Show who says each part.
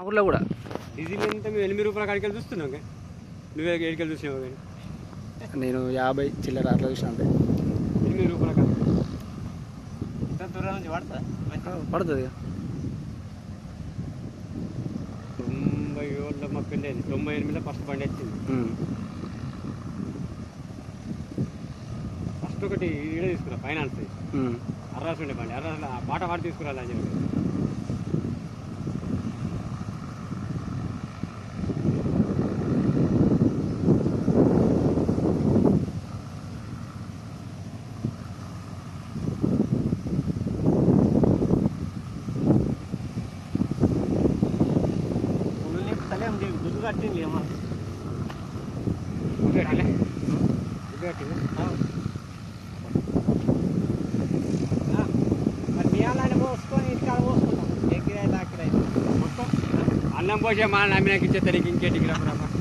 Speaker 1: మా ఊర్లో కూడా
Speaker 2: డీజిల్ ఎంత మేము ఎనిమిది రూపాయల కాడికి వెళ్ళి చూస్తున్నాం ఇంకా. నువ్వే ఏడికెళ్ళి చూసినావు కానీ
Speaker 1: నేను యాభై చిల్లర అట్లా చూసిన అంతే
Speaker 2: ఎనిమిది రూపాయల కాడికి
Speaker 3: ఇంత దూరం నుంచి పడతా
Speaker 1: పడుతుంది ఇక.
Speaker 2: తొంభై ఏళ్ళ మా పెళ్ళి తొంభై ఎనిమిదిలో ఫస్ట్ బండి వచ్చింది
Speaker 1: ఉమ్.
Speaker 2: ఫస్ట్ ఒకటి ఈడే తీసుకురా ఫైనాన్స్
Speaker 1: ఉమ్.
Speaker 2: అర్రాసు ఉండే బండి అర్రాసు ఆ పాట పాట తీసుకురాలి అని చెప్పి
Speaker 3: ఉల్లి తలేం దుడ్డు కట్టింది ఏమో
Speaker 2: గుడ్డు కట్టిలే? గుడ్డు కట్టిలే?
Speaker 3: మరి మీ అలానే పోసుకొని ఇంటికాడ పోసుకుంటాం ఎగిరాయి దాకిరాయి
Speaker 2: మొత్తం అన్నం పోసే మా నమ్మినాకి ఇచ్చే తనకి ఇంకేటికి రా